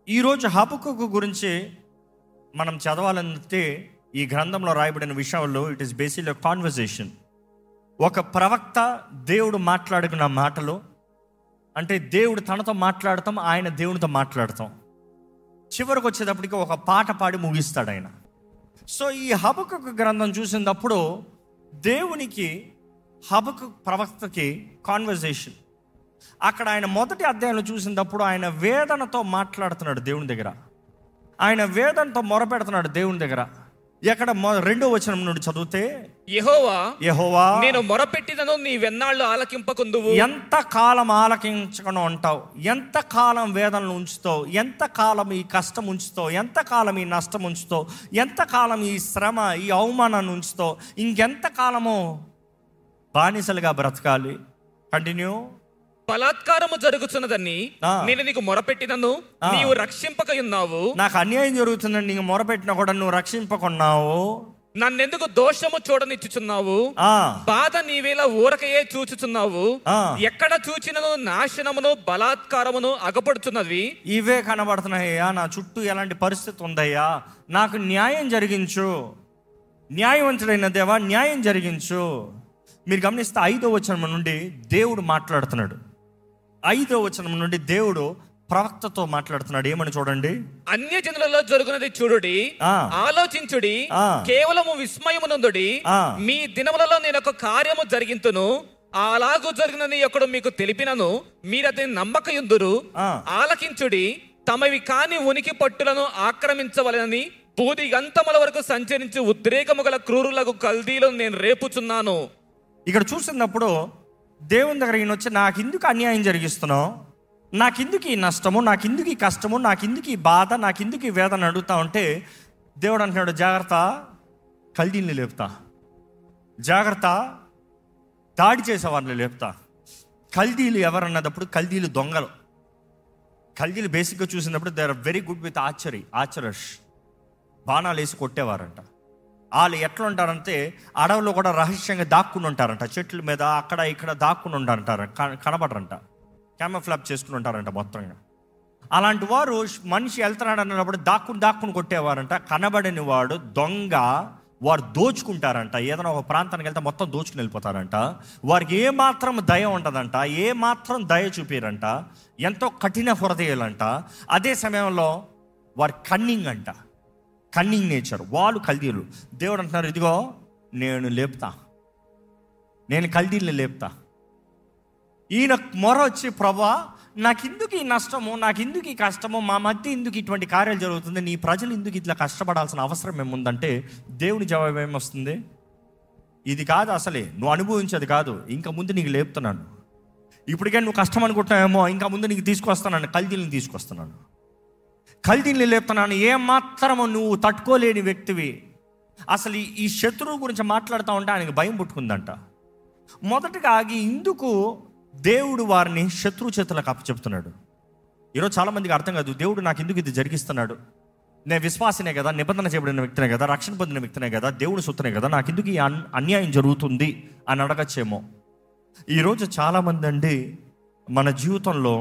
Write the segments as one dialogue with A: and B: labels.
A: ఈరోజు హబకుకు గురించి మనం చదవాలంటే ఈ గ్రంథంలో రాయబడిన విషయంలో ఇట్ ఈస్ బేసిక్ కాన్వర్జేషన్ ఒక ప్రవక్త దేవుడు మాట్లాడుకున్న మాటలు అంటే దేవుడు తనతో మాట్లాడతాం ఆయన దేవునితో మాట్లాడతాం చివరికి వచ్చేటప్పటికి ఒక పాట పాడి ముగిస్తాడు ఆయన సో ఈ హబకు గ్రంథం చూసినప్పుడు దేవునికి హబకు ప్రవక్తకి కాన్వర్జేషన్ అక్కడ ఆయన మొదటి అధ్యాయంలో చూసినప్పుడు ఆయన వేదనతో మాట్లాడుతున్నాడు దేవుని దగ్గర ఆయన వేదనతో మొరపెడుతున్నాడు దేవుని దగ్గర ఎక్కడ మొ- రెండో వచనం నుండి చదివితే
B: యెహోవా
A: యెహోవా
B: నేను మొరపెట్టినను నీ వెన్నాళ్ళు ఆలకింపకుందువు
A: ఎంత కాలం ఆలకించకుండా ఉంటావు ఎంత కాలం వేదనలు ఉంచుతావు ఎంత కాలం ఈ కష్టం ఉంచుతావు ఎంత కాలం ఈ నష్టం ఉంచుతావు ఎంత కాలం ఈ శ్రమ ఈ అవమానాన్ని ఉంచుతావు ఇంకెంత కాలము బానిసలుగా బ్రతకాలి కంటిన్యూ
B: బలాత్కారము జరుగుతున్నదని
A: ఆ.
B: నేను నీకు మొరపెట్టినను
A: ఆ.
B: నీవు రక్షింపక ఉన్నావు
A: నాకు అన్యాయం జరుగుతుందని నీకు మొరపెట్టినా కూడా నువ్వు రక్షింపకున్నావు
B: నన్నెందుకు దోషము చూడనిచ్చుచున్నావు
A: ఆ,
B: బాధ నీవేలా ఊరకయే చూచుచున్నావు
A: ఆ.
B: ఎక్కడ చూచినను నాశనమును బలాత్కారమును అగపడుతున్నవి
A: ఇవే కనబడుతున్నాయ్యా నా చుట్టూ ఎలాంటి పరిస్థితి ఉందయ్యా నాకు న్యాయం జరిగించు న్యాయవంతుడైన దేవా న్యాయం జరిగించు మీరు గమనిస్తే ఐదో వచనం నుండి దేవుడు మాట్లాడుతున్నాడు ఐదో వచనం నుండి దేవుడు ప్రవక్తతో మాట్లాడుతున్నాడు ఏమని చూడండి
B: అన్య జనులలో జరుగునది చూడుడి
A: ఆ.
B: ఆలోచించుడి
A: ఆ.
B: కేవలము విస్మయమునందుడి
A: ఆ.
B: మీ దినములలో నేను ఒక కార్యము జరిగింతును అలాగూ జరిగినని ఒకడు మీకు తెలిపినను మీరది నమ్మకయుందురు
A: ఆ.
B: ఆలకించుడి తమవి కాని ఉనికి పట్టులను ఆక్రమించవలనని బూది గంతముల వరకు సంచరించి ఉద్రేకము గల క్రూరులకు కల్దీలను నేను రేపుచున్నాను
A: ఇక్కడ చూసినప్పుడు దేవుని దగ్గర ఈయన వచ్చి నాకెందుకు అన్యాయం జరిగిస్తున్నావు నాకెందుకు ఈ నష్టము నాకెందుకు ఈ కష్టము నాకెందుకు ఈ బాధ నాకెందుకు ఈ వేదన అడుగుతా ఉంటే దేవుడు అంటున్నాడు జాగ్రత్త కల్దీల్ని లేపుతా జాగ్రత్త దాడి చేసే వారిని లేపుతా కల్దీలు ఎవరన్నదప్పుడు కల్దీలు దొంగలు కల్దీలు బేసిక్గా చూసినప్పుడు they are very good with archery archers బాణాలు వేసి కొట్టేవారంట వాళ్ళు ఎట్లా ఉంటారంటే అడవిలో కూడా రహస్యంగా దాక్కుని ఉంటారంట చెట్ల మీద అక్కడ ఇక్కడ దాక్కుని ఉంటారంటారు క- కనబడరంట క్యామఫ్లాప్ చేసుకుని ఉంటారంట మొత్తంగా అలాంటి వారు మనిషి వెళ్తున్నాడు అన్నప్పుడు దాక్కుని దాక్కుని కొట్టేవారంట కనబడని వాడు దొంగ వారు దోచుకుంటారంట ఏదైనా ఒక ప్రాంతానికి వెళ్తే మొత్తం దోచుకుని వెళ్ళిపోతారంట వారికి ఏ మాత్రం దయ ఉండదంట ఏ మాత్రం దయ చూపిరంట ఎంతో కఠిన హృదయాలంట అదే సమయంలో వారి కన్నింగ్ అంట కన్నింగ్ నేచర్ వాళ్ళు కల్దీలు దేవుడు అంటున్నారు ఇదిగో నేను లేపుతా నేను కల్దీల్ని లేపుతా ఈయన మొర వచ్చి ప్రభా నాకెందుకు ఈ నష్టము నాకెందుకు ఈ కష్టము మా మధ్య ఎందుకు ఇటువంటి కార్యాలు జరుగుతుంది నీ ప్రజలు ఎందుకు ఇట్లా కష్టపడాల్సిన అవసరం ఏముందంటే దేవుని జవాబు ఏమొస్తుంది ఇది కాదు అసలే నువ్వు అనుభవించేది కాదు ఇంకా ముందు నీకు లేపుతున్నాను ఇప్పటికే నువ్వు కష్టం అనుకుంటున్నావేమో ఇంకా ముందు నీకు తీసుకొస్తున్నాను కల్దీల్ని తీసుకొస్తున్నాను కల్దీల్ని లేపుతున్నాను ఏ మాత్రము నువ్వు తట్టుకోలేని వ్యక్తివి అసలు ఈ- ఈ శత్రువు గురించి మాట్లాడుతూ ఉంటే ఆయనకు భయం పుట్టుకుందంట మొదటగా ఆగి ఇందుకు దేవుడు వారిని శత్రు చేతులకు అప్పచెప్తున్నాడు ఈరోజు చాలా మందికి అర్థం కాదు దేవుడు నాకు ఎందుకు ఇది జరిగిస్తున్నాడు నేను విశ్వాసనే కదా నిబంధన చేయబడిన వ్యక్తినే కదా రక్షణ పొందిన వ్యక్తినే కదా దేవుడు సొత్తునే కదా నాకు ఎందుకు ఈ అన్- అన్యాయం జరుగుతుంది అని అడగచ్చేమో ఈరోజు చాలామంది అండి మన జీవితంలో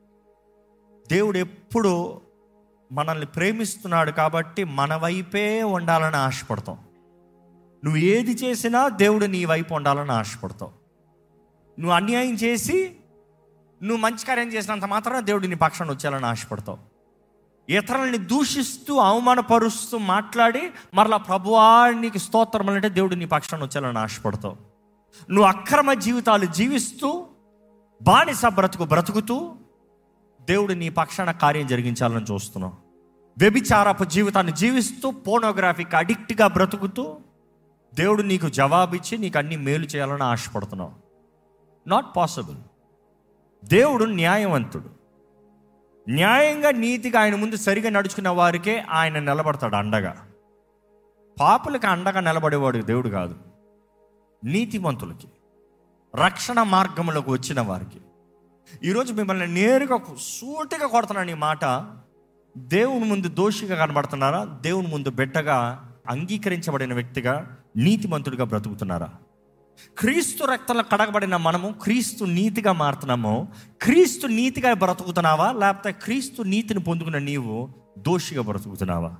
A: దేవుడు ఎప్పుడు మనల్ని ప్రేమిస్తున్నాడు కాబట్టి మన వైపే ఉండాలని ఆశపడతాం నువ్వు ఏది చేసినా దేవుడు నీ వైపు ఉండాలని ఆశపడతావు నువ్వు అన్యాయం చేసి నువ్వు మంచి కార్యం చేసినంత మాత్రాన దేవుడు నీ పక్షాన వచ్చేయాలని ఆశపడతావు ఇతరులని దూషిస్తూ అవమానపరుస్తూ మాట్లాడి మరలా ప్రభువా నీకు స్తోత్రం అంటే దేవుడు నీ పక్షాన వచ్చేయాలని ఆశపడతావు నువ్వు అక్రమ జీవితాలు జీవిస్తూ బానిస బ్రతుకు బ్రతుకుతూ దేవుడు నీ పక్షాన కార్యం జరిగించాలని చూస్తున్నావు వ్యభిచారపు జీవితాన్ని జీవిస్తూ పోనోగ్రఫీకి అడిక్ట్గా బ్రతుకుతూ దేవుడు నీకు జవాబిచ్చి నీకు అన్ని మేలు చేయాలని ఆశపడుతున్నావు నాట్ పాసిబుల్ దేవుడు న్యాయవంతుడు న్యాయంగా నీతిగా ఆయన ముందు సరిగా నడుచుకున్న వారికే ఆయన నిలబడతాడు అండగా పాపులకి అండగా నిలబడేవాడు దేవుడు కాదు నీతిమంతులకి రక్షణ మార్గంలోకి వచ్చిన వారికి ఈరోజు మిమ్మల్ని నేరుగా సూటిగా కొడుతున్నాను ఈ మాట దేవుని ముందు దోషిగా కనబడుతున్నారా దేవుని ముందు బిడ్డగా అంగీకరించబడిన వ్యక్తిగా నీతిమంతుడిగా బ్రతుకుతున్నారా క్రీస్తు రక్తంలో కడగబడిన మనము క్రీస్తు నీతిగా మారుతున్నాము క్రీస్తు నీతిగా బ్రతుకుతున్నావా లేకపోతే క్రీస్తు నీతిని పొందుకున్న నీవు దోషిగా బ్రతుకుతున్నావా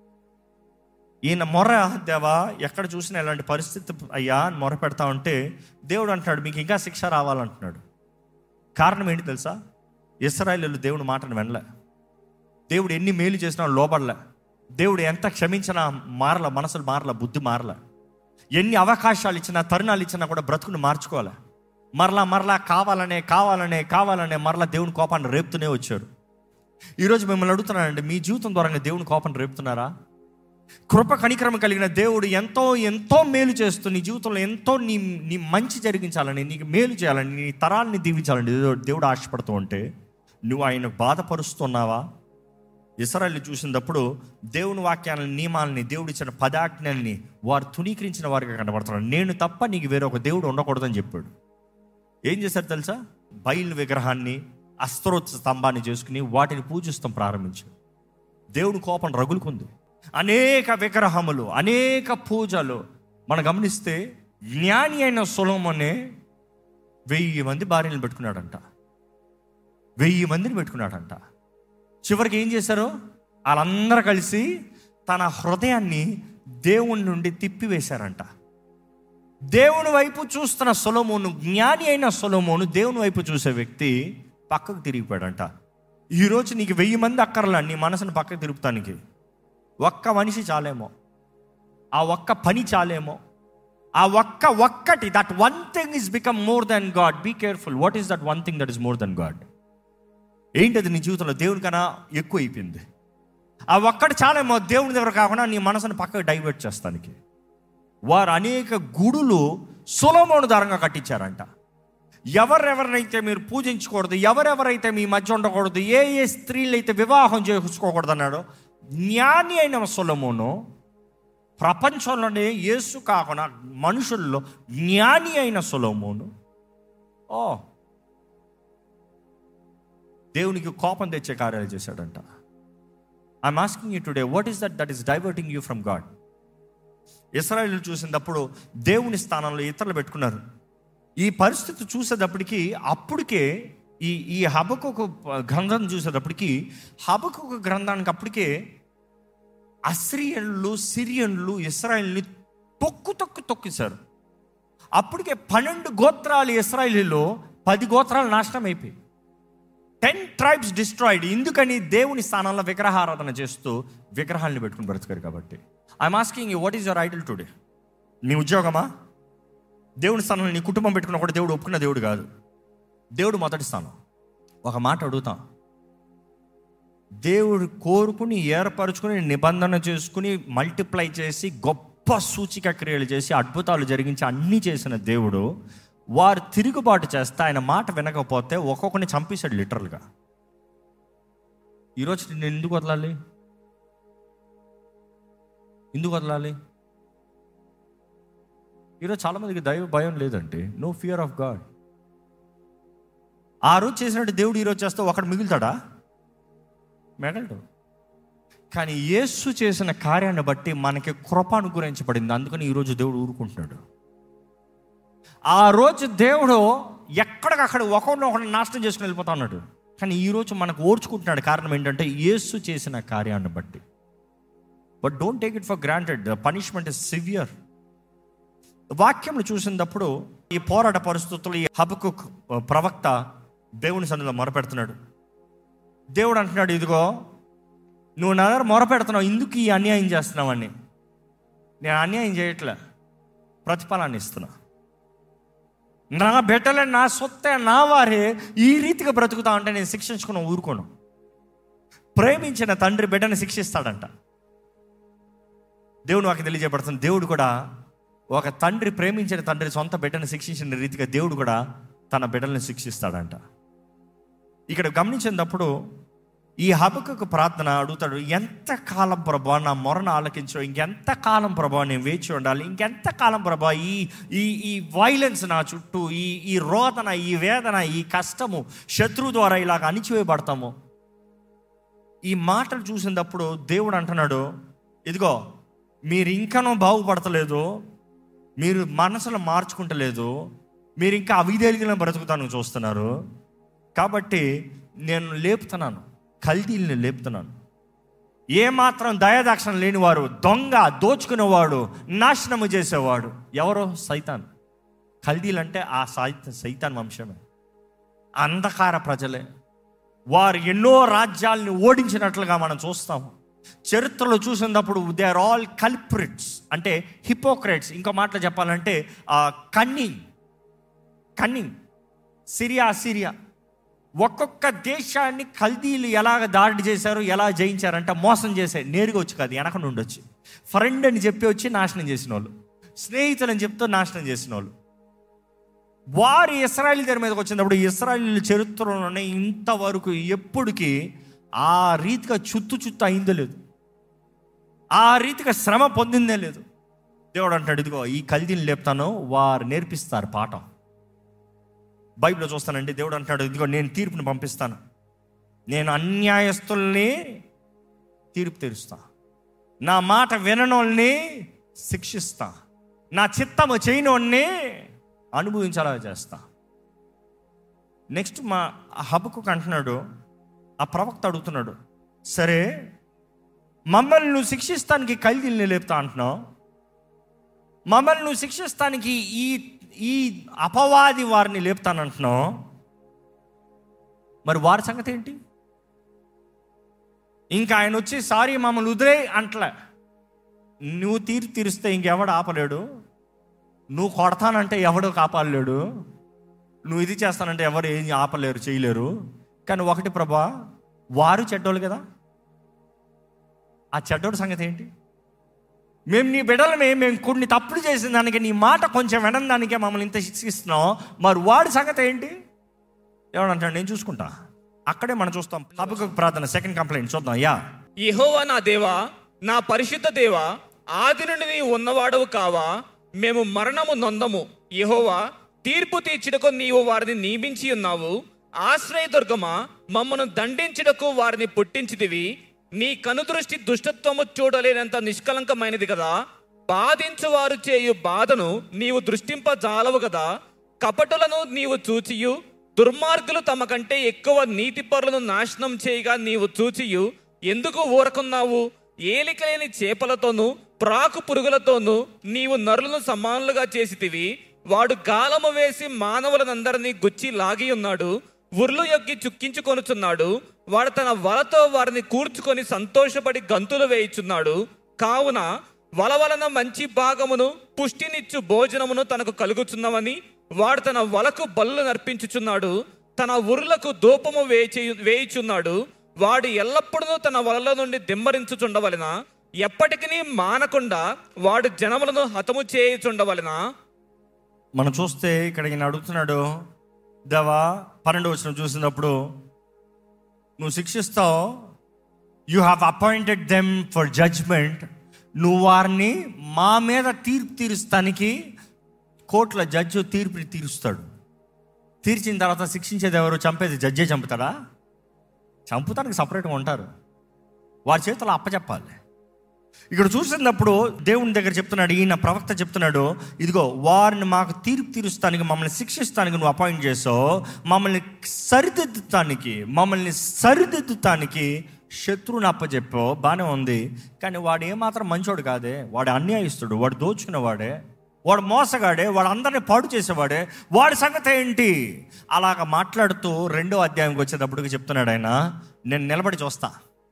A: ఈయన మొర దేవా ఎక్కడ చూసినా ఇలాంటి పరిస్థితి అయ్యా అని మొర పెడతా ఉంటే దేవుడు అంటున్నాడు మీకు ఇంకా శిక్ష రావాలంటున్నాడు కారణం ఏంటి తెలుసా ఇస్రాయలు దేవుని మాటను వినలే దేవుడు ఎన్ని మేలు చేసినా లోబడలే దేవుడు ఎంత క్షమించినా మారల మనసులు మారల బుద్ధి మారల ఎన్ని అవకాశాలు ఇచ్చినా తరుణాలు ఇచ్చినా కూడా బ్రతుకుని మార్చుకోవాలి మరలా మరలా కావాలనే కావాలనే కావాలనే మరలా దేవుని కోపాన్ని రేపుతూనే వచ్చారు ఈరోజు మిమ్మల్ని అడుగుతున్నానండి మీ జీవితం ద్వారా దేవుని కోపాన్ని రేపుతున్నారా కృప కనికరం కలిగిన దేవుడు ఎంతో ఎంతో మేలు చేస్తూ నీ జీవితంలో ఎంతో నీ నీ మంచి జరిగించాలని నీకు మేలు చేయాలని నీ తరాలని దీవించాలని దేవుడు- దేవుడు ఆశపడుతూ ఉంటే నువ్వు ఆయన బాధపరుస్తున్నావా ఇస్రాయల్ చూసినప్పుడు దేవుని వాక్యాలని నియమాలని దేవుడు ఇచ్చిన పదాజ్ఞల్ని వారు తునీకరించిన వారిగా కనబడుతున్నారు నేను తప్ప నీకు వేరే ఒక దేవుడు ఉండకూడదని చెప్పాడు ఏం చేశారు తెలుసా బయలు విగ్రహాన్ని అస్త్రోత్స స్తంభాన్ని చేసుకుని వాటిని పూజిస్తాం ప్రారంభించారు దేవుని కోపం రగులుకుంది అనేక విగ్రహములు అనేక పూజలు మనం గమనిస్తే జ్ఞాని అయిన సొలోమోనే వెయ్యి మంది భార్యలను పెట్టుకున్నాడంట వెయ్యి మందిని పెట్టుకున్నాడంట చివరికి ఏం చేశారు వాళ్ళందరూ కలిసి తన హృదయాన్ని దేవుని నుండి తిప్పివేశారంట దేవుని వైపు చూస్తున్న సొలోమోను జ్ఞాని అయిన సొలోమోను దేవుని వైపు చూసే వ్యక్తి పక్కకు తిరిగిపోయాడంట ఈరోజు నీకు వెయ్యి మంది అక్కర్లా నీ మనసును పక్కకు తిరుగుతానికి ఒక్క మనిషి చాలేమో ఆ ఒక్క పని చాలేమో ఆ ఒక్క ఒక్కటి that one thing is become more than God be careful what is that one thing that is more than God ఏంటది నీ జీవితంలో దేవుని కన్నా ఎక్కువ అయిపోయింది ఆ ఒక్కటి చాలేమో దేవుని దగ్గర కాకుండా నీ మనసును పక్కకు డైవర్ట్ చేస్తానికి వారు అనేక గుడులు సులభమును దారంగా కట్టించారంట ఎవరెవరినైతే మీరు పూజించకూడదు ఎవరెవరైతే మీ మధ్య ఉండకూడదు ఏ ఏ స్త్రీలు అయితే వివాహం చేసుకోకూడదు అన్నాడో జ్ఞాని అయిన సొలమును ప్రపంచంలోనే యేసు కాకుండా మనుషుల్లో జ్ఞాని అయిన సొలమును ఓ దేవునికి కోపం తెచ్చే కార్యాలు చేశాడంట I'm asking you today what is that that is diverting you from God Israel చూసినప్పుడు దేవుని స్థానంలో ఇతరులు పెట్టుకున్నారు ఈ పరిస్థితి చూసేటప్పటికి అప్పటికే ఈ ఈ హబకొక గ్రంథం చూసేటప్పటికి హబకొక గ్రంథానికి అప్పటికే అస్రియన్లు సిరియన్లు ఇస్రాయల్ని తొక్కు తొక్కు తొక్కేశారు అప్పటికే పన్నెండు గోత్రాలు ఇస్రాయలీలో పది గోత్రాలు నాశనం అయిపోయి టెన్ ట్రైబ్స్ డిస్ట్రాయిడ్ ఎందుకని దేవుని స్థానంలో విగ్రహారాధన చేస్తూ విగ్రహాలను పెట్టుకుని బ్రతికారు కాబట్టి I'm asking you what is your idol today నీ ఉద్యోగమా దేవుని స్థానంలో నీ కుటుంబం పెట్టుకున్న కూడా దేవుడు ఒప్పుకున్న దేవుడు కాదు దేవుడు మొదటి స్థానం ఒక మాట అడుగుతాం దేవుడు కోరుకుని ఏర్పరచుకుని నిబంధన చేసుకుని మల్టిప్లై చేసి గొప్ప సూచిక క్రియలు చేసి అద్భుతాలు జరిగించి అన్నీ చేసిన దేవుడు వారు తిరుగుబాటు చేస్తే ఆయన మాట వినకపోతే ఒక్కొక్కరిని చంపేశాడు లిటరల్గా ఈరోజు నేను ఎందుకు వదలాలి ఎందుకు వదలాలి ఈరోజు చాలామందికి దైవ భయం లేదండి నో ఫియర్ ఆఫ్ గాడ్ ఆ రోజు చేసినట్టు దేవుడు ఈరోజు చేస్తే ఒకడు మిగులుతాడా మెగలడు కానీ యేసు చేసిన కార్యాన్ని బట్టి మనకి కృప అనుగ్రహించబడింది అందుకని ఈరోజు దేవుడు ఊరుకుంటున్నాడు ఆ రోజు దేవుడు ఎక్కడికక్కడ ఒకరిని ఒకరిని నాశనం చేసుకుని వెళ్ళిపోతా ఉన్నాడు కానీ ఈరోజు మనకు ఓర్చుకుంటున్నాడు కారణం ఏంటంటే యేసు చేసిన కార్యాన్ని బట్టి but don't take it for granted the punishment is severe వాక్యంలో చూసినప్పుడు ఈ పోరాట పరిస్థితుల్లో ఈ హబకు ప్రవక్త దేవుని సన్నిధిలో మొరపెడుతున్నాడు దేవుడు అంటున్నాడు ఇదిగో నువ్వు నా దగ్గర మొరపెడుతున్నావు ఎందుకు ఈ అన్యాయం చేస్తున్నావని నేను అన్యాయం చేయట్లే ప్రతిఫలాన్ని ఇస్తున్నా నా బిడ్డలే నా సొత్తే నా వారే ఈ రీతిగా బ్రతుకుతా అంటే నేను శిక్షించుకుని ఊరుకోను ప్రేమించిన తండ్రి బిడ్డని శిక్షిస్తాడంట దేవుడు నాకు తెలియజేయబడుతుంది దేవుడు కూడా ఒక తండ్రి ప్రేమించిన తండ్రి సొంత బిడ్డను శిక్షించిన రీతిగా దేవుడు కూడా తన బిడ్డల్ని శిక్షిస్తాడంట ఇక్కడ గమనించినప్పుడు ఈ హబకు ప్రార్థన అడుగుతాడు ఎంత కాలం ప్రభా నా మొరను ఆలకించు ఇంకెంత కాలం ప్రభా నేను వేచి ఉండాలి ఇంకెంత కాలం ప్రభా ఈ ఈ ఈ వైలెన్స్ నా చుట్టూ ఈ ఈ రోదన ఈ వేదన ఈ కష్టము శత్రువు ద్వారా ఇలాగ అణిచివేయబడతాము ఈ మాటలు చూసినప్పుడు దేవుడు అంటున్నాడు ఇదిగో మీరు ఇంకనూ బాగుపడతలేదు మీరు మనసులో మార్చుకుంటలేదు మీరు ఇంకా అవిధేలిగిన బ్రతుకుతాను చూస్తున్నారు కాబట్టి నేను లేపుతున్నాను కల్తీల్ని లేపుతున్నాను ఏమాత్రం దయాదాక్షణ లేనివారు దొంగ దోచుకునేవాడు నాశనము చేసేవాడు ఎవరో సైతాన్ కల్దీలంటే ఆ సైత సైతాన్ వంశమే అంధకార ప్రజలే వారు ఎన్నో రాజ్యాల్ని ఓడించినట్లుగా మనం చూస్తాము చరిత్రలో చూసినప్పుడు దే ఆర్ ఆల్ కల్ప్రిట్స్ అంటే హిపోక్రేట్స్ ఇంకో మాటలో చెప్పాలంటే కన్నింగ్ కన్నింగ్ సిరియా సిరియా ఒక్కొక్క దేశాన్ని కల్దీలు ఎలాగ దాడి చేశారు ఎలా జయించారంటే మోసం చేసే నేరుగా వచ్చి కాదు వెనక నుండి వచ్చి ఫ్రెండ్ అని చెప్పి వచ్చి నాశనం చేసిన వాళ్ళు స్నేహితులు అని చెప్తూ నాశనం చేసిన వాళ్ళు వారు ఇస్రాయల్ దగ్గర మీదకి వచ్చినప్పుడు ఇస్రాయల్ చరిత్రలోనే ఇంతవరకు ఎప్పటికీ ఆ రీతిగా చుత్తు చుత్తు అయిందో లేదు ఆ రీతిగా శ్రమ పొందిందే లేదు దేవుడు అంటాడు ఇదిగో ఈ కల్దీని లేపుతాను వారు నేర్పిస్తారు పాఠం బైబిల్లో చూస్తానండి దేవుడు అంటాడు ఇదిగో నేను తీర్పుని పంపిస్తాను నేను అన్యాయస్తుల్ని తీర్పు తీరుస్తా నా మాట విననోళ్ళని శిక్షిస్తా నా చిత్తము చేయనోళ్ళని అనుభవించేలా చేస్తా నెక్స్ట్ మా హబకు అంటున్నాడు ఆ ప్రవక్త అడుగుతున్నాడు సరే మమ్మల్ని నువ్వు శిక్షిస్తానికి కల్దీల్ని లేపుతా అంటున్నావు మమ్మల్ని నువ్వు శిక్షిస్తానికి ఈ ఈ అపవాది వారిని లేపుతానంటున్నావు మరి వారి సంగతి ఏంటి ఇంకా ఆయన వచ్చి సారీ మమ్మల్ని వదిలే అంటలే నువ్వు తీరు తీరిస్తే ఇంకెవడు ఆపలేడు నువ్వు కొడతానంటే ఎవడు కాపాడలేడు నువ్వు ఇది చేస్తానంటే ఎవరు ఏం ఆపలేరు చేయలేరు కానీ ఒకటి ప్రభా వారు చెడ్డోళ్ళు కదా ఆ చెడ్డోడి సంగతి ఏంటి మేము నీ బిడ్డలమే మేము కొన్ని తప్పులు చేసిన దానికి నీ మాట కొంచెం వినని దానికే మమ్మల్ని ఇంత శిక్షిస్తున్నాం మరి వాడి సంగతి ఏంటి ఏమంటాడు నేను చూసుకుంటా అక్కడే మనం చూస్తాం తప్పక ప్రార్థన సెకండ్ కంప్లైంట్ చూద్దాం యా
B: యెహోవా నా దేవా నా పరిశుద్ధ దేవా ఆది నుండి నీవు ఉన్నవాడవు కావా మేము మరణము నొందము యెహోవా తీర్పు తీర్చుటకు నీవు వారిని నియమించి ఉన్నావు ఆశ్రయదుర్గమా మమ్మను దండించుటకు వారిని పుట్టించితివి నీ కనుదృష్టి దుష్టత్వము చూడలేనంత నిష్కలంకమైనది కదా బాధించువారు చేయు బాధను నీవు దృష్టింపజాలవు కదా కపటులను నీవు చూచియు దుర్మార్గులు తమ కంటే ఎక్కువ నీతిపరులను నాశనం చేయగా నీవు చూచియు ఎందుకు ఊరకున్నావు ఏలికలేని చేపలతోనూ ప్రాకు పురుగులతోనూ నీవు నరులను సమానులుగా చేసితివి వాడు గాలము వేసి మానవులనందరినీ గుచ్చి లాగి ఉన్నాడు ఉర్లు యొగ్గి చుక్కించుకొనుచున్నాడు వాడు తన వలతో వారిని కూర్చుకొని సంతోషపడి గంతులు వేయుచున్నాడు కావున వల వలన మంచి భాగమును పుష్టినిచ్చు భోజనమును తనకు కలుగుచున్నవని వాడు తన వలకు బల్లు నర్పించుచున్నాడు తన ఉరులకు ధూపము వేచి వేయుచున్నాడు వాడు ఎల్లప్పుడూ తన వలలో నుండి దిమ్మరించుచుండవలెన ఎప్పటికీ మానకుండా వాడు జనములను హతము చేయుచుండవలెన
A: మనం చూస్తే ఇక్కడ ఈయన అడుగుతున్నాడు దేవా పన్నెండు వచ్చిన చూసినప్పుడు నువ్వు శిక్షిస్తావు you have appointed them for judgement నువ్వు వారిని మా మీద తీర్పు తీరుస్తానికి కోర్టుల జడ్జి తీర్పు తీరుస్తాడు తీర్చిన తర్వాత శిక్షించేది ఎవరు చంపేది జడ్జే చంపుతాడా చంపుతానికి సపరేట్గా ఉంటారు వారి చేతిలో అప్పచెప్పాలి ఇక్కడ చూసినప్పుడు దేవుని దగ్గర చెప్తున్నాడు ఈయన ప్రవక్త చెప్తున్నాడు ఇదిగో వారిని మాకు తీర్పు తీరుస్తానికి మమ్మల్ని శిక్షిస్తానికి నువ్వు అపాయింట్ చేసావు మమ్మల్ని సరిదిద్దుతానికి మమ్మల్ని సరిదిద్దుతానికి శత్రువుని అప్పచెప్పావు బాగానే ఉంది కానీ వాడు ఏమాత్రం మంచోడు కాదే వాడు అన్యాయస్తుడు వాడు దోచుకునేవాడే వాడు మోసగాడే వాడు అందరిని పాడు చేసేవాడే వాడి సంగతి ఏంటి అలాగ మాట్లాడుతూ రెండో అధ్యాయంకి వచ్చేటప్పటికి చెప్తున్నాడు ఆయన నేను నిలబడి చూస్తా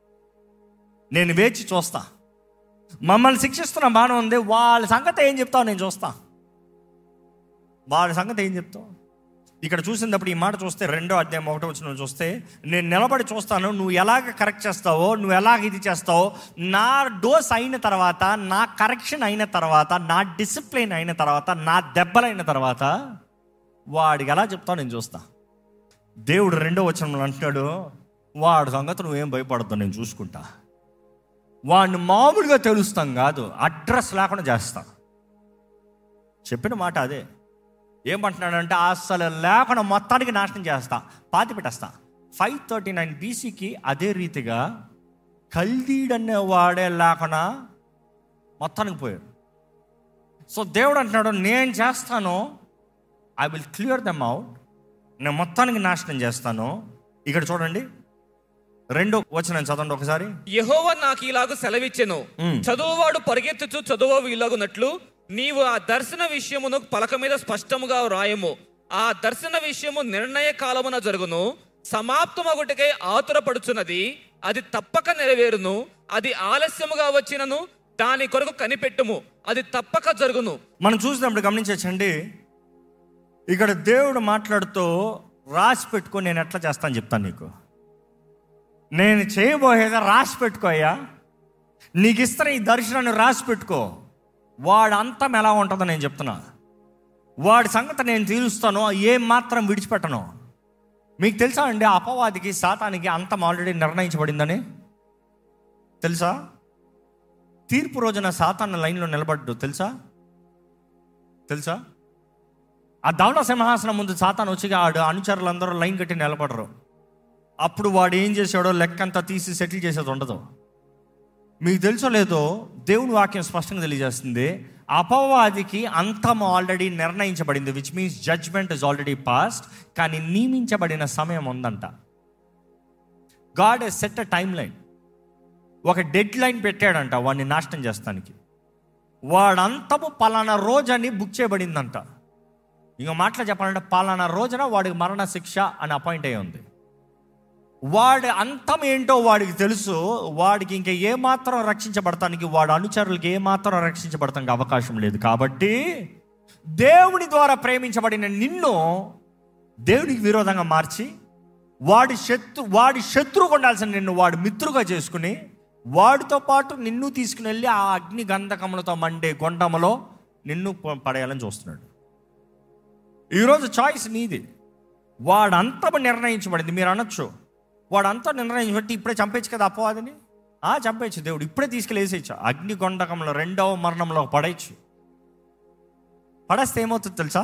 A: నేను వేచి చూస్తా మమ్మల్ని శిక్షిస్తున్న బాగానే ఉంది వాళ్ళ సంగతి ఏం చెప్తావు నేను చూస్తా వాళ్ళ సంగతి ఏం చెప్తావు ఇక్కడ చూసినప్పుడు ఈ మాట చూస్తే రెండో అధ్యాయం ఒకటో వచ్చిన చూస్తే నేను నిలబడి చూస్తాను నువ్వు ఎలాగ కరెక్ట్ చేస్తావో నువ్వు ఎలాగ ఇది చేస్తావో నా డోస్ అయిన తర్వాత నా కరెక్షన్ అయిన తర్వాత నా డిసిప్లిన్ అయిన తర్వాత నా దెబ్బలైన తర్వాత వాడికి ఎలా చెప్తావు నేను చూస్తా దేవుడు రెండో వచనంలో అంటున్నాడు వాడి సంగతి నువ్వేం భయపడతావు నేను చూసుకుంటా వాడిని మామూలుగా తెలుస్తాం కాదు అడ్రస్ లేకుండా చేస్తా చెప్పిన మాట అదే ఏమంటున్నాడంటే అసలు లేకుండా మొత్తానికి నాశనం చేస్తా పాతి పెట్టేస్తా ఫైవ్ థర్టీ నైన్ బీసీకి అదే రీతిగా కల్దీడనే వాడే లేకుండా మొత్తానికి పోయాడు సో దేవుడు అంటున్నాడు నేను చేస్తాను I will clear them out నేను మొత్తానికి నాశనం చేస్తాను ఇక్కడ చూడండి రెండో వచనం చదవండి ఒకసారి
B: యెహోవా నాకు ఇలాగ సెలవిచ్చెను
A: మ్.
B: చదువువాడు పరిగెత్తుచు చదువు ఇలాగునట్లు నీవు ఆ దర్శన విషయమును పలక మీద స్పష్టముగా వ్రాయము ఆ దర్శన విషయము నిర్ణయ కాలమున జరుగును సమాప్తమగుటకై ఆతురపడుచున్నది అది తప్పక నెరవేరును అది ఆలస్యముగా వచ్చినను దాని కొరకు కనిపెట్టుము అది తప్పక జరుగును
A: మనం చూసినప్పుడు గమనించండి ఇక్కడ దేవుడు మాట్లాడుతూ రాసి పెట్టుకో నేను ఎట్లా చేస్తాను చెప్తాను నీకు నేను చేయబోయేదా రాసి పెట్టుకోయ్యా నీకు ఇస్తున్న ఈ దర్శనాన్ని రాసి పెట్టుకో వాడు అంతం ఎలా ఉంటుందో నేను చెప్తున్నా వాడి సంగతి నేను తీరుస్తాను ఏం మాత్రం విడిచిపెట్టను మీకు తెలుసా అండి అపవాదికి శాతానికి అంతం ఆల్రెడీ నిర్ణయించబడిందని తెలుసా తీర్పు రోజున సాతాన్న లైన్లో నిలబడ్డు తెలుసా తెలుసా ఆ దౌడ సింహాసనం ముందు సాతాను వచ్చి ఆడు అనుచరులందరూ లైన్ కట్టి నిలబడరు అప్పుడు వాడు ఏం చేశాడో లెక్కంతా తీసి సెటిల్ చేసేది ఉండదు మీకు తెలుసో లేదో దేవుని వాక్యం స్పష్టంగా తెలియజేస్తుంది అపవాదికి అంతం ఆల్రెడీ నిర్ణయించబడింది which means judgement is already passed కానీ నియమించబడిన సమయం ఉందంట God set a timeline ఒక డెడ్ లైన్ పెట్టాడంట వాడిని నాశనం చేస్తానికి వాడంతము పలానా రోజని బుక్ చేయబడిందంట ఇంకో మాటలు చెప్పాలంటే పలానా రోజున వాడికి మరణ శిక్ష అని అపాయింట్ అయ్యి ఉంది వాడి అంతం ఏంటో వాడికి తెలుసు వాడికి ఇంకా ఏమాత్రం రక్షించబడటానికి వాడి అనుచరులకి ఏమాత్రం రక్షించబడటానికి అవకాశం లేదు కాబట్టి దేవుని ద్వారా ప్రేమించబడిన నిన్ను దేవునికి విరోధంగా మార్చి వాడి శత్రు వాడి శత్రువు ఉండాల్సిన నిన్ను వాడి మిత్రుగా చేసుకుని వాడితో పాటు నిన్ను తీసుకుని వెళ్ళి ఆ అగ్ని గంధకములతో మండే గొండములో నిన్ను ప- పడేయాలని చూస్తున్నాడు ఈరోజు చాయిస్ నీది వాడంతా నిర్ణయించబడింది మీరు అనొచ్చు వాడంతా నిర్ణయించబట్టి ఇప్పుడే చంపేచ్చు కదా అపవాదిని ఆ చంపేయచ్చు దేవుడు ఇప్పుడే తీసుకెళ్ళి వేసేయచ్చు అగ్ని గొండకంలో రెండవ మరణంలో పడేయచ్చు పడేస్తే ఏమవుతుంది తెలుసా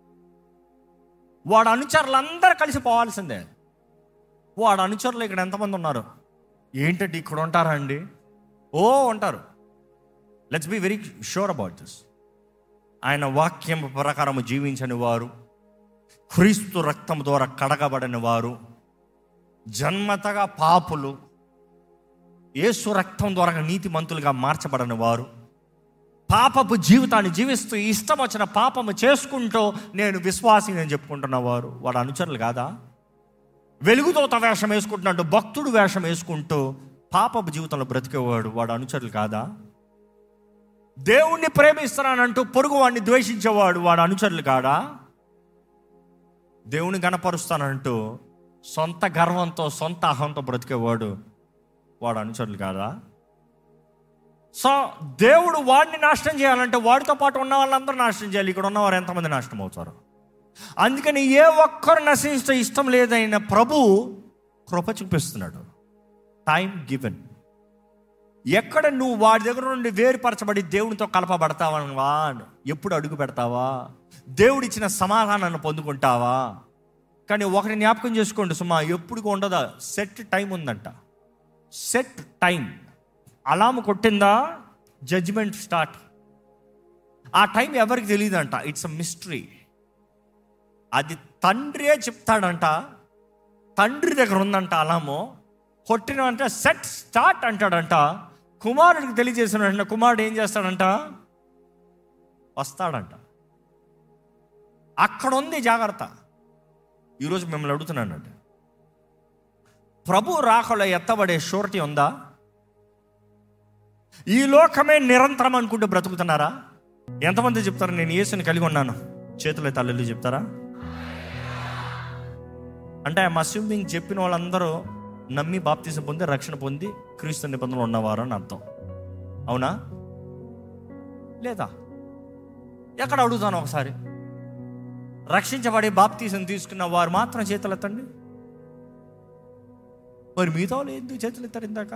A: వాడు అనుచరులందరూ కలిసి పోవాల్సిందే వాడు అనుచరులు ఇక్కడ ఎంతమంది ఉన్నారు ఏంటంటే ఇక్కడ ఉంటారా అండి ఓ ఉంటారు let's be very sure about this ఆయన వాక్యం ప్రకారం జీవించని వారు క్రీస్తు రక్తం ద్వారా కడగబడిన వారు జన్మతగా పాపులు యేసు రక్తం ద్వారా నీతిమంతులుగా మార్చబడిన వారు పాపపు జీవితాన్ని జీవిస్తూ ఇష్టం వచ్చిన పాపము చేసుకుంటూ నేను విశ్వాసి అని చెప్పుకుంటున్న వారు వాడు అనుచరులు కాదా వెలుగుతోత వేషం వేసుకుంటున్నాడు భక్తుడు వేషం వేసుకుంటూ పాపపు జీవితంలో బ్రతికేవాడు వాడు అనుచరులు కాదా దేవుణ్ణి ప్రేమిస్తున్నానంటూ పొరుగు వాడిని ద్వేషించేవాడు వాడు అనుచరులు కాడా దేవుని గణపరుస్తానంటూ సొంత గర్వంతో సొంత అహంతో బ్రతికేవాడు వాడు అనుచరులు కాదా సో దేవుడు వాడిని నాశనం చేయాలంటే వాడితో పాటు ఉన్న వాళ్ళందరూ నాశనం చేయాలి ఇక్కడ ఉన్నవారు ఎంతమంది నాశనం అవుతారు అందుకని ఏ ఒక్కరు నశించడం ఇష్టం లేదైన ప్రభు కృప చూపిస్తున్నాడు టైం గివెన్ ఎక్కడ నువ్వు వాడి దగ్గర నుండి వేరుపరచబడి దేవునితో కలపబడతావా ఎప్పుడు అడుగు పెడతావా దేవుడిచ్చిన సమాధానాన్ని పొందుకుంటావా కానీ ఒకటి జ్ఞాపకం చేసుకోండి సుమా ఎప్పుడు ఉండదా సెట్ టైం ఉందంట సెట్ టైం అలాము కొట్టిందా జడ్జిమెంట్ స్టార్ట్ ఆ టైం ఎవరికి తెలియదంట ఇట్స్ అ మిస్టరీ అది తండ్రియే చెప్తాడంట తండ్రి దగ్గర ఉందంట అలాము కొట్టిన అంటే సెట్ స్టార్ట్ అంటాడంట కుమారుడికి తెలియజేసిన వెంటనే కుమారుడు ఏం చేస్తాడంట వస్తాడంట అక్కడ ఉంది జాగ్రత్త ఈరోజు మిమ్మల్ని అడుగుతున్నానండి ప్రభు రాకలో ఎత్తబడే షూరిటీ ఉందా ఈ లోకమే నిరంతరం అనుకుంటూ బ్రతుకుతున్నారా ఎంతమంది చెప్తారు నేను యేసుని కలిగి ఉన్నాను చేతుల తల్లి చెప్తారా అంటే ఐఎమ్ అస్యూమింగ్ చెప్పిన వాళ్ళందరూ నమ్మి బాప్తీసం పొంది రక్షణ పొంది క్రీస్తు నిబంధనలు ఉన్నవారు అని అర్థం అవునా లేదా ఎక్కడ అడుగుతాను ఒకసారి రక్షించబడి బాప్తీసం తీసుకున్న వారు మాత్రం చేతులు ఎత్తండి మరి మిగతా వాళ్ళు ఎందుకు చేతులు ఎత్తారు ఇందాక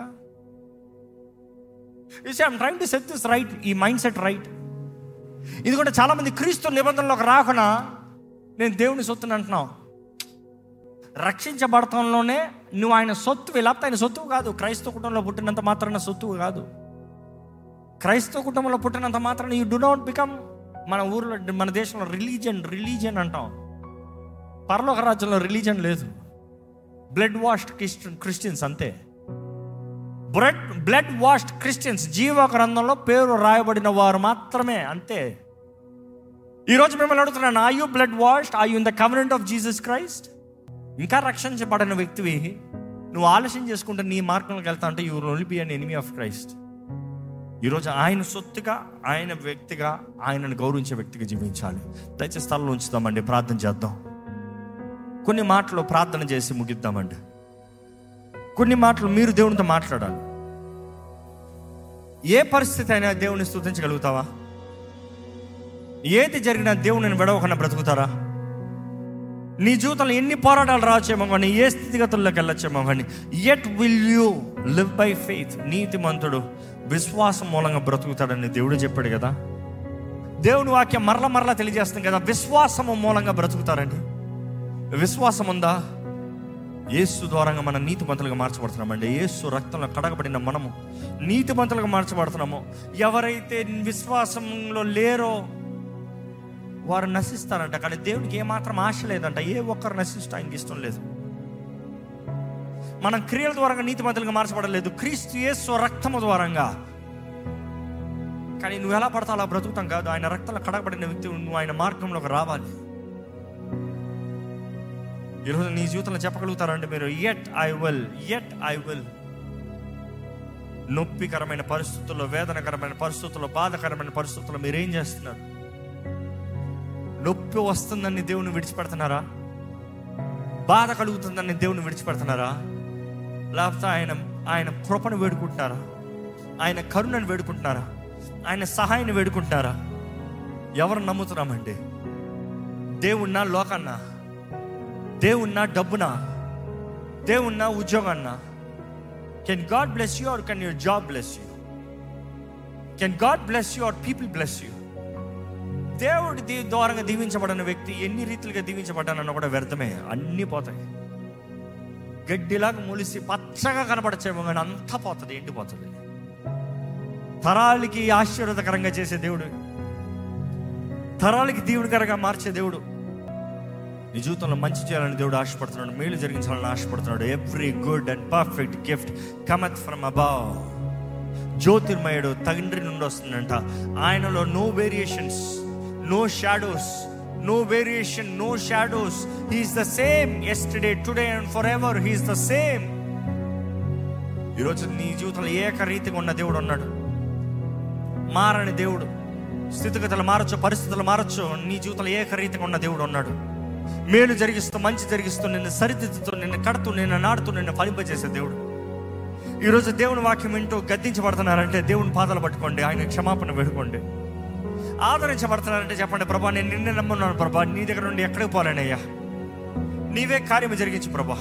A: I'm trying to set this right ఈ మైండ్ సెట్ రైట్ ఇది కూడా చాలా మంది క్రీస్తు నిబంధనలోకి రాకుండా నేను దేవుని సొత్తుని అంటున్నావు రక్షించబడటంలోనే నువ్వు ఆయన సొత్తు లేకపోతే ఆయన సొత్తు కాదు క్రైస్తవ కుటుంబంలో పుట్టినంత మాత్రాన సొత్తు కాదు క్రైస్తవ కుటుంబంలో పుట్టినంత మాత్రాన యూ డు నాట్ బికమ్ మన ఊర్లో మన దేశంలో రిలీజన్ రిలీజన్ అంటాం పరలోక రాజ్యంలో రిలీజన్ లేదు బ్లడ్ వాష్డ్ క్రిస్టియన్ క్రిస్టియన్స్ అంతే బ్లడ్ బ్లడ్ వాష్డ్ క్రిస్టియన్స్ జీవ గ్రంథంలో పేరు రాయబడిన వారు మాత్రమే అంతే ఈరోజు మిమ్మల్ని అడుగుతున్నాను are you blood washed are you in the covenant of Jesus Christ ఇంకా రక్షించబడిన వ్యక్తివి నువ్వు ఆలస్యం చేసుకుంటే నీ మార్గంలోకి వెళ్తా అంటే you only be an enemy of Christ ఈరోజు ఆయన సొత్తుగా ఆయన వ్యక్తిగా ఆయనను గౌరవించే వ్యక్తిగా జీవించాలి దయచేసి స్థలంలో ఉంచుదామండి ప్రార్థన చేద్దాం కొన్ని మాటలు ప్రార్థన చేసి ముగిద్దామండి కొన్ని మాటలు మీరు దేవునితో మాట్లాడాలి ఏ పరిస్థితి అయినా దేవుని స్థుతించగలుగుతావా ఏది జరిగినా దేవుని విడవకుండా బ్రతుకుతారా నీ జీవితంలో ఎన్ని పోరాటాలు రావచ్చేమో కానీ ఏ స్థితిగతుల్లోకి వెళ్ళొచ్చేమో కానీ yet will you live by faith నీతిమంతుడు విశ్వాసం మూలంగా బ్రతుకుతాడని దేవుడు చెప్పాడు కదా దేవుని వాక్యం మరల మరలా తెలియజేస్తుంది కదా విశ్వాసము మూలంగా బ్రతుకుతారని విశ్వాసం ఉందా యేసు ద్వారంగా మనం నీతిమంతులుగా మార్చబడుతున్నామండి యేసు రక్తంలో కడగబడిన మనము నీతిమంతులుగా మార్చబడుతున్నాము ఎవరైతే విశ్వాసంలో లేరో వారు నశిస్తారంట కానీ దేవునికి ఏమాత్రం ఆశ లేదంట ఏ ఒక్కరు నశిస్తూ ఆయనకి ఇష్టం లేదు మనం క్రియల ద్వారా నీతిమంతులుగా మార్చబడలేదు క్రీస్తు యేసు రక్తము ద్వారంగా కానీ నువ్వు ఎలా పడతావు అలా బ్రతుకుతాం కాదు ఆయన రక్తంలో కడగబడిన వ్యక్తి నువ్వు ఆయన మార్గంలోకి రావాలి ఈరోజు నీ జీవితంలో చెప్పగలుగుతారంటే మీరు yet I will yet I will నొప్పికరమైన పరిస్థితుల్లో వేదనకరమైన పరిస్థితుల్లో బాధకరమైన పరిస్థితుల్లో మీరు ఏం చేస్తున్నారు నొప్పి వస్తుందని దేవుని విడిచిపెడుతున్నారా బాధ కలుగుతుందని దేవుని విడిచిపెడుతున్నారా లేకపోతే ఆయన ఆయన కృపను వేడుకుంటున్నారా ఆయన కరుణను వేడుకుంటున్నారా ఆయన సహాయాన్ని వేడుకుంటున్నారా ఎవరు నమ్ముతున్నామండి దేవుణ్ణా లోకన్నా దేవుణ్ణా డబ్బునా దేవుణ్ణా ఉద్యోగాన్నా can God bless you or can your job bless you can God bless you or people bless you దేవుడి దీ ద్వారంగా దీవించబడిన వ్యక్తి ఎన్ని రీతిలుగా దీవించబడ్డానన్న కూడా వ్యర్థమే అన్నీ పోతాయి గడ్డిలాగా మొలిసి పచ్చగా కనపడచ్చేమో కానీ అంతా పోతుంది ఎండిపోతుంది తరాలకి ఆశీర్వాదకరంగా చేసే దేవుడు తరాలకి దీవుడికరంగా మార్చే దేవుడు నీ జీవితంలో మంచి చేయాలని దేవుడు ఆశపడుతున్నాడు మేలు జరిగించాలని ఆశపడుతున్నాడు every good and perfect gift cometh from above జ్యోతిర్మయుడు తండ్రి నుండి వస్తుందంట ఆయనలో no variations no shadows no variation no shadows he is the same yesterday today and for ever he is the same ఈరోజు నీ జీవితంలో ఏకరీతిగా ఉన్న దేవుడు ఉన్నాడు మారని దేవుడు స్థితిగతులు మారచ్చు పరిస్థితులు మారచ్చు నీ జీవితంలో ఏకరీతిగా ఉన్న దేవుడు ఉన్నాడు మేలు జరిగిస్తూ మంచి జరిగిస్తూ నిన్ను సరిదిద్దుతూ నిన్ను కడుతూ నిన్ను నాడుతూ నిన్ను ఫలింపజేసే దేవుడు ఈరోజు దేవుని వాక్యం వింటూ గద్దించబడుతున్నారంటే దేవుని పాదాలు పట్టుకోండి ఆయన క్షమాపణ వేడుకోండి ఆదరించబడుతున్నారంటే చెప్పండి ప్రభా నేను నిన్నే నమ్మున్నాను ప్రభా నీ దగ్గర నుండి ఎక్కడికి పోలేనయ్యా నీవే కార్యము జరిగించు ప్రభా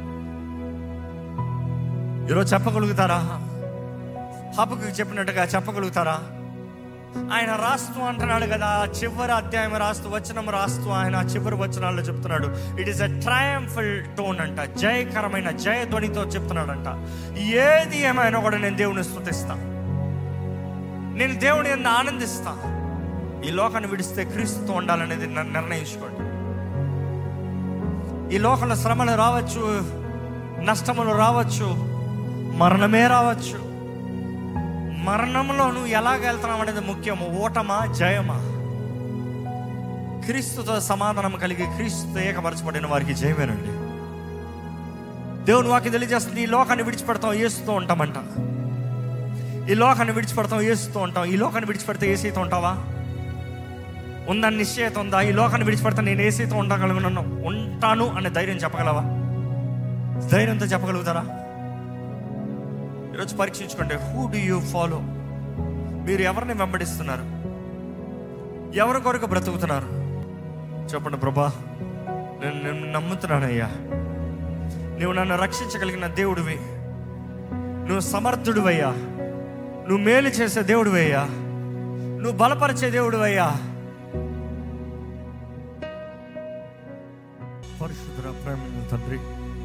A: ఈరోజు చెప్పగలుగుతారా హబ్బుకు చెప్పినట్టుగా చెప్పగలుగుతారా ఆయన రాస్తూ అంటున్నాడు కదా చివరి అధ్యాయం రాస్తూ వచనం రాస్తూ ఆయన చివరి వచనాల్లో చెప్తున్నాడు it is a triumphal tone అంట జయకరమైన జయధ్వనితో చెప్తున్నాడంట ఏది ఏమైనా కూడా నేను దేవుని స్తుతిస్తా నేను దేవుని ఎందు ఆనందిస్తా ఈ లోకాన్ని విడిస్తే క్రీస్తుతో ఉండాలనేది నన్ను నిర్ణయించుకోండి ఈ లోకంలో శ్రమలు రావచ్చు నష్టములు రావచ్చు మరణమే రావచ్చు మరణంలో నువ్వు ఎలాగ వెళ్తున్నావు అనేది ముఖ్యము ఓటమా జయమా క్రీస్తుతో సమాధానం కలిగి క్రీస్తుతో ఏకపరచబడిన వారికి జయమేనండి దేవుని వాకి తెలియజేస్తుంది ఈ లోకాన్ని విడిచిపెడతాం ఏసుతో ఉంటామంట ఈ లోకాన్ని విడిచిపెడతాం ఏసుతో ఉంటాం ఈ లోకాన్ని విడిచిపెడితే ఏసీతో ఉంటావా ఉందని నిశ్చయత ఉందా ఈ లోకాన్ని విడిచిపెడతా నేను ఏసీతో ఉండగలను ఉంటాను అనే ధైర్యం చెప్పగలవా ధైర్యంతో చెప్పగలుగుతారా ఈరోజు పరీక్షించుకోండి హూ డు యూ ఫాలో మీరు ఎవరిని వెంబడిస్తున్నారు ఎవరి కొరకు బ్రతుకుతున్నారు చెప్పండి ప్రభా నేను నిన్ను నమ్ముతున్నానయ్యా నువ్వు నన్ను రక్షించగలిగిన దేవుడివి నువ్వు సమర్థుడివయ్యా నువ్వు మేలు చేసే దేవుడివయ్యా నువ్వు బలపరిచే దేవుడివయ్యా పరిశుద్ధ ప్రేమ తండ్రి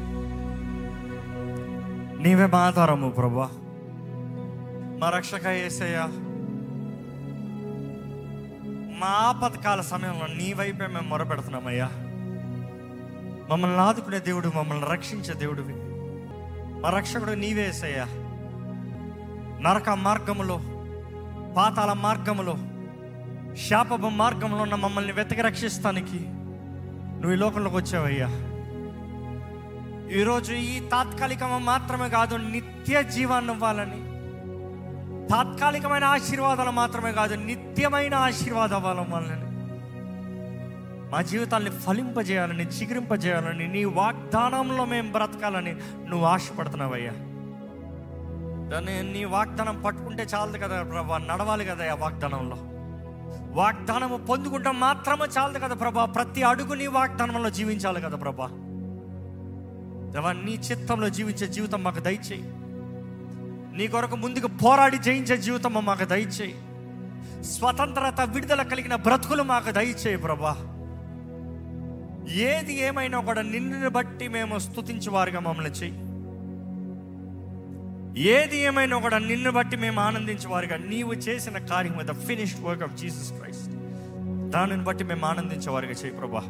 A: నీవే మా ఆధారము ప్రభా మా రక్షక ఏసయ్యా మా ఆపత్కాల సమయంలో నీ వైపే మేము మొరపెడుతున్నామయ్యా మమ్మల్ని ఆదుకునే దేవుడు మమ్మల్ని రక్షించే దేవుడివి మా రక్షకుడు నీవేసయ్యా నరక మార్గములో పాతాల మార్గములో శాపభ మార్గంలో ఉన్న మమ్మల్ని వెతకి రక్షిస్తానికి నువ్వు ఈ లోకంలోకి వచ్చావయ్యా ఈరోజు ఈ తాత్కాలికమ మాత్రమే కాదు నిత్య జీవాన్ని ఇవ్వాలని తాత్కాలికమైన ఆశీర్వాదాలు మాత్రమే కాదు నిత్యమైన ఆశీర్వాదం ఇవ్వాలని మా జీవితాన్ని ఫలింపజేయాలని చిగురింపజేయాలని నీ వాగ్దానంలో మేము బ్రతకాలని నువ్వు ఆశపడుతున్నావయ్యా దాన్ని నీ వాగ్దానం పట్టుకుంటే చాలదు కదా ప్రభా నడవాలి కదా ఆ వాగ్దానంలో వాగ్దానము పొందుకుంటాం మాత్రమే చాలదు కదా ప్రభా ప్రతి అడుగు నీ వాగ్దానంలో జీవించాలి కదా ప్రభా దేవా నీ చిత్తంలో జీవించే జీవితం మాకు దయచేయి నీ కొరకు ముందుకు పోరాడి జయించే జీవితం మాకు దయచేయి స్వతంత్రత విడుదల కలిగిన బ్రతుకులు మాకు దయచేయి ప్రభా ఏది ఏమైనా కూడా నిన్ను బట్టి మేము స్తుతించే వారిగా మమ్మల్ని చెయ్యి ఏది ఏమైనా కూడా నిన్ను బట్టి మేము ఆనందించే వారిగా నీవు చేసిన కార్యం the finished work of Jesus Christ దానిని బట్టి మేము ఆనందించే వారిగా చేయి ప్రభా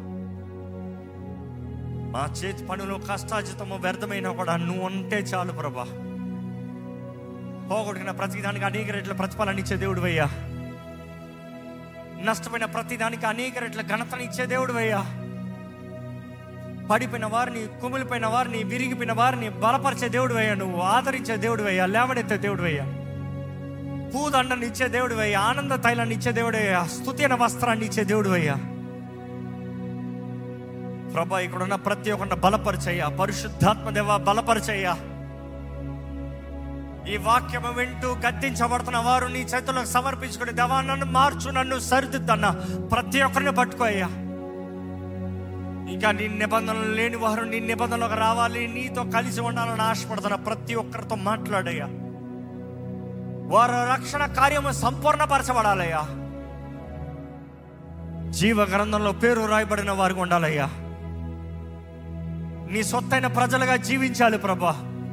A: మా చేతి పనులు కష్టాజితము వ్యర్థమైనా కూడా నువ్వు ఉంటే చాలు ప్రభా పోగొట్టిన ప్రతిదానికి అనేక రెట్ల ప్రతిఫలాన్ని ఇచ్చే దేవుడు అయ్యా నష్టమైన ప్రతిదానికి అనేక రెట్ల ఘనతని ఇచ్చే దేవుడు అయ్యా పడిపోయిన వారిని కుమిలిపోయిన వారిని విరిగిపోయిన వారిని బలపరిచే దేవుడు అయ్యా నువ్వు ఆదరించే దేవుడు అయ్యా లేవనెత్తే దేవుడు అయ్యా పూదండని ఇచ్చే దేవుడు అయ్యా ఆనంద తైలాన్ని ఇచ్చే దేవుడు అయ్యా స్తుతిన వస్త్రాన్ని ఇచ్చే దేవుడు అయ్యా ప్రభా ఇక్కడున్న ప్రతి ఒక్కరిని బలపరిచయ్యా పరిశుద్ధాత్మ దేవ బలపరిచయ్యా ఈ వాక్యము వింటూ గద్దించబడుతున్న వారు నీ చేతులకు సమర్పించుకుని దేవా నన్ను మార్చు నన్ను సరిదిద్దన్న ప్రతి ఒక్కరిని పట్టుకోయ్యా ఇంకా నీ నిబంధనలు లేని వారు నీ నిబంధనలకు రావాలి నీతో కలిసి ఉండాలని ఆశపడుతున్న ప్రతి ఒక్కరితో మాట్లాడయ్యా వారి రక్షణ కార్యము సంపూర్ణపరచబడాలయ్యా జీవ గ్రంథంలో పేరు రాయబడిన వారికి ఉండాలయ్యా నీ సొత్తైన ప్రజలుగా జీవించాలి ప్రభా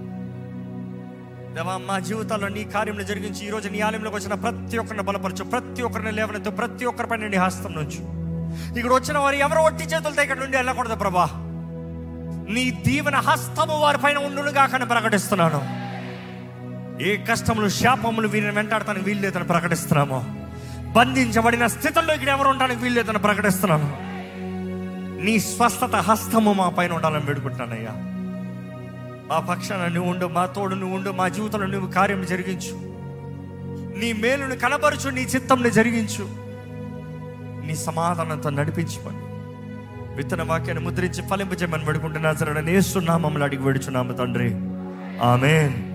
A: దేవా మా జీవితాల్లో నీ కార్యంలో జరిగించి ఈ రోజు నీ ఆలయంలోకి వచ్చిన ప్రతి ఒక్కరిని బలపరచు ప్రతి ఒక్కరిని లేవనెత్తు ప్రతి ఒక్కరిపైన నీ హస్తం నుంచి ఇక్కడ వచ్చిన వారు ఎవరు ఒట్టి చేతులతో ఇక్కడ నుండి వెళ్ళకూడదు ప్రభా నీ దీవెన హస్తము వారిపైన ఉండును కాకని ప్రకటిస్తున్నాను ఏ కష్టములు శాపములు వీరిని వెంటాడటానికి వీలు లేదని ప్రకటిస్తున్నాము బంధించబడిన స్థితిలో ఇక్కడ ఎవరు ఉండడానికి వీలు లేదని ప్రకటిస్తున్నాను నీ స్వస్థత హస్తము మా పైన ఉండాలని వేడుకుంటున్నానయ్యా మా పక్షాన నువ్వు ఉండు మా తోడు నువ్వు ఉండు మా జీవితంలో నువ్వు కార్యం జరిగించు నీ మేలును కనబరుచు నీ చిత్తంని జరిగించు నీ సమాధానంతో నడిపించమని విత్తన వాక్యాన్ని ముద్రించి ఫలింపజేయమని వేడుకుంటున్నా సరే నేస్తున్నామని అడిగి వేడుచున్నాము తండ్రి ఆమెన్